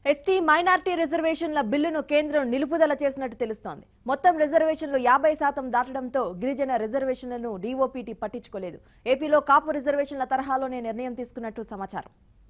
ST minority రిజర్వేషన్ల బిల్లును కేంద్రం నిలుపుదల చేసినట్టు తెలుస్తోంది మొత్తం రిజర్వేషన్లు యాభై శాతం దాటడంతో గిరిజన రిజర్వేషన్లను డీఓపీటీ పట్టించుకోలేదు ఏపీలో కాపు రిజర్వేషన్ల తరహాలోనే నిర్ణయం తీసుకున్నట్టు సమాచారం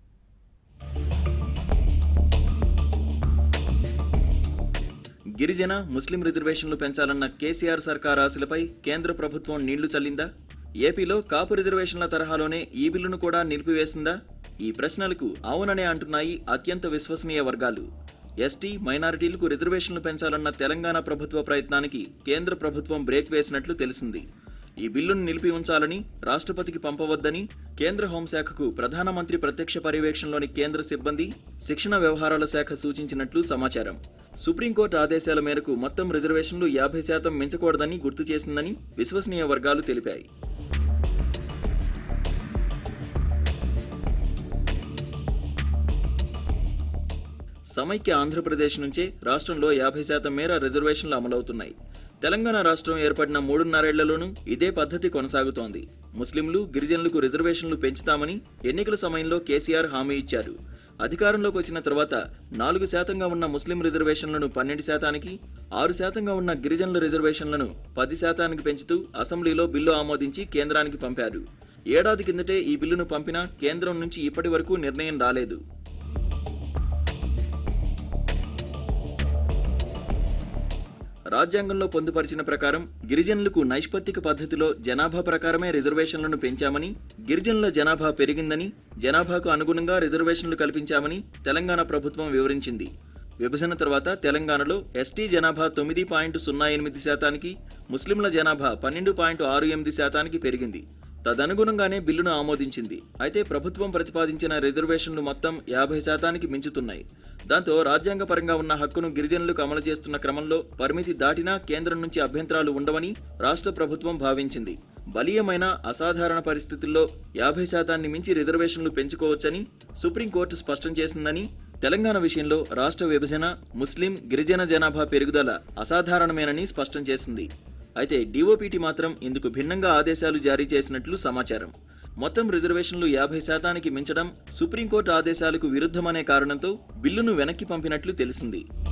గిరిజన ముస్లిం రిజర్వేషన్లు పెంచాలన్న కేసీఆర్ సర్కార్ ఆశలపై కేంద్ర ప్రభుత్వం నీళ్లు చల్లిందా ఏపీలో కాపు రిజర్వేషన్ల తరహాలోనే ఈ బిల్లును కూడా నిలిపివేసిందా ఈ ప్రశ్నలకు అవుననే అంటున్నాయి అత్యంత విశ్వసనీయ వర్గాలు ఎస్టీ మైనారిటీలకు రిజర్వేషన్లు పెంచాలన్న తెలంగాణ ప్రభుత్వ ప్రయత్నానికి కేంద్ర ప్రభుత్వం బ్రేక్ వేసినట్లు తెలిసింది ఈ బిల్లును నిలిపి ఉంచాలని రాష్ట్రపతికి పంపవద్దని కేంద్ర హోంశాఖకు ప్రధానమంత్రి ప్రత్యక్ష పర్యవేక్షణలోని కేంద్ర సిబ్బంది శిక్షణ వ్యవహారాల శాఖ సూచించినట్లు సమాచారం సుప్రీంకోర్టు ఆదేశాల మేరకు మొత్తం రిజర్వేషన్లు యాభై శాతం మించకూడదని గుర్తు చేసిందని విశ్వసనీయ వర్గాలు తెలిపాయి సమైక్య ఆంధ్రప్రదేశ్ నుంచే రాష్ట్రంలో యాభై శాతం మేర రిజర్వేషన్లు అమలవుతున్నాయి తెలంగాణ రాష్ట్రం ఏర్పడిన మూడున్నరేళ్లలోనూ ఇదే పద్ధతి కొనసాగుతోంది ముస్లింలు గిరిజనులకు రిజర్వేషన్లు పెంచుతామని ఎన్నికల సమయంలో కేసీఆర్ హామీ ఇచ్చారు అధికారంలోకి వచ్చిన తర్వాత నాలుగు శాతంగా ఉన్న ముస్లిం రిజర్వేషన్లను పన్నెండు శాతానికి ఆరు శాతంగా ఉన్న గిరిజనుల రిజర్వేషన్లను పది శాతానికి పెంచుతూ అసెంబ్లీలో బిల్లు ఆమోదించి కేంద్రానికి పంపారు ఏడాది కిందటే ఈ బిల్లును పంపినా కేంద్రం నుంచి ఇప్పటి వరకు నిర్ణయం రాలేదు రాజ్యాంగంలో పొందుపరిచిన ప్రకారం గిరిజనులకు నైష్పత్తిక పద్ధతిలో జనాభా ప్రకారమే రిజర్వేషన్లను పెంచామని గిరిజనుల జనాభా పెరిగిందని జనాభాకు అనుగుణంగా రిజర్వేషన్లు కల్పించామని తెలంగాణ ప్రభుత్వం వివరించింది విభజన తర్వాత తెలంగాణలో ఎస్టీ జనాభా తొమ్మిది పాయింట్ సున్నా ఎనిమిది శాతానికి ముస్లింల జనాభా పన్నెండు పాయింట్ ఆరు ఎనిమిది శాతానికి పెరిగింది తదనుగుణంగానే బిల్లును ఆమోదించింది అయితే ప్రభుత్వం ప్రతిపాదించిన రిజర్వేషన్లు మొత్తం యాభై శాతానికి మించుతున్నాయి దాంతో రాజ్యాంగపరంగా ఉన్న హక్కును గిరిజనులకు అమలు చేస్తున్న క్రమంలో పరిమితి దాటినా కేంద్రం నుంచి అభ్యంతరాలు ఉండవని రాష్ట్ర ప్రభుత్వం భావించింది బలీయమైన అసాధారణ పరిస్థితుల్లో యాభై శాతాన్ని మించి రిజర్వేషన్లు పెంచుకోవచ్చని సుప్రీంకోర్టు స్పష్టం చేసిందని తెలంగాణ విషయంలో రాష్ట్ర విభజన ముస్లిం గిరిజన జనాభా పెరుగుదల అసాధారణమేనని స్పష్టం చేసింది అయితే డీఓపీటీ మాత్రం ఇందుకు భిన్నంగా ఆదేశాలు జారీ చేసినట్లు సమాచారం మొత్తం రిజర్వేషన్లు యాభై శాతానికి మించడం సుప్రీంకోర్టు ఆదేశాలకు విరుద్ధమనే కారణంతో బిల్లును వెనక్కి పంపినట్లు తెలిసింది